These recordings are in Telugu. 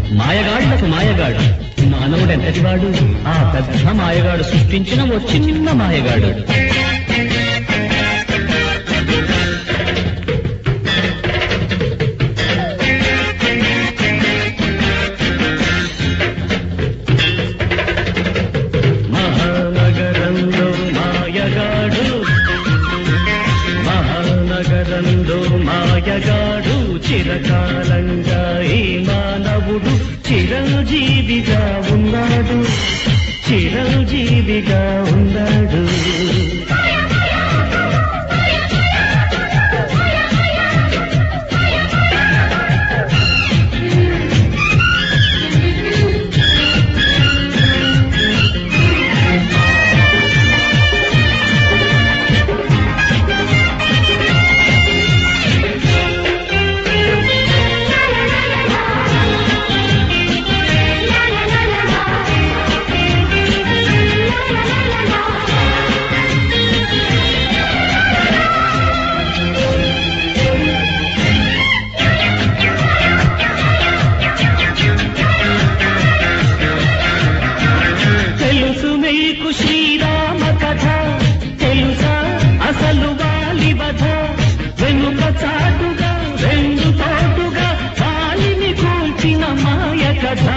మాయగాళ్లకు మాయగాడు మానవుడు ఎంతటివాడు ఆ పెద్ద మాయగాడు సృష్టించిన ఓ చిన్న మాయగాడు మహానగరంలో మాయగాడు మహానగరంలో మాయగాడు చిరకాలంగా ఈ మానవుడు చిరంజీవిగా ఉన్నాడు చిరంజీవిగా ఉన్నాడు తెలుసు మీకు శ్రీరామ కథ తెలుసా అసలు వాలి వధ వెనుక చాటుగా రెండు తోటుగా వాలిని కూల్చిన మాయ కథ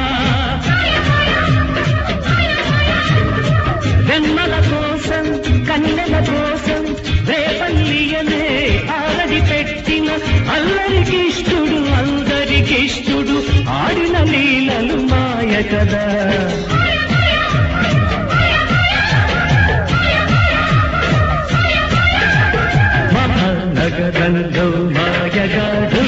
వెన్నెల కోసం కన్నెల కోసం రేపల్లియనే ఆరడి పెట్టిన అల్లరికిష్టుడు అందరికిష్టుడు ఆడిన లీలలు మాయ కదా మహానగరంలో మాయగాడు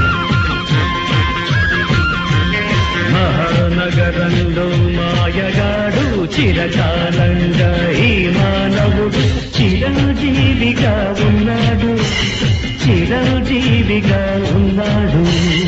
మహానగరంలో మాయగాడు చిరకాలంగా ఈ మానవుడు చిరంజీవిగా ఉన్నాడు చిరంజీవిగా ఉన్నాడు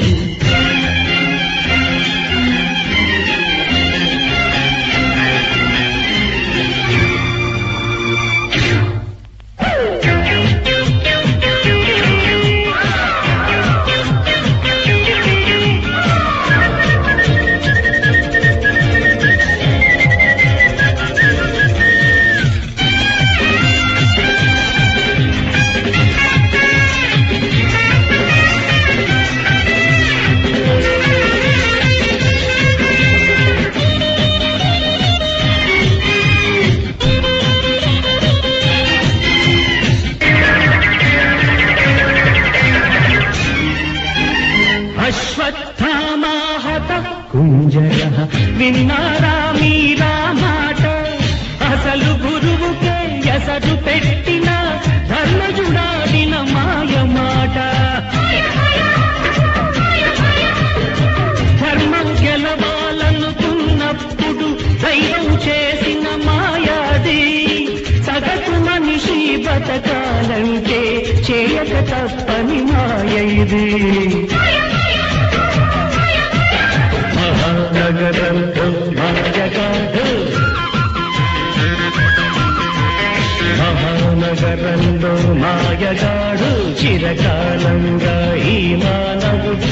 అశ్వత్థామాహత కుంజర విన్నారా మీరా మాట అసలు గురువుకే ఎసరు పెట్టిన ధర్మజుడాడిన మాయ మాట ధర్మం గెలవాలనుకున్నప్పుడు దైవం చేసిన మాయాది సగటు మనిషి బతకాలంటే చేయక తప్పని మాయ ఇది మహానగరంలో మాయగాడు మహానగరంలో మాయగాడు చిరకాలంగా ఈ మానవుడు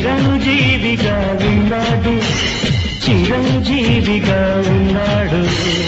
చిరంజీవిగా ఉన్నాడు చిరంజీవిగా ఉన్నాడు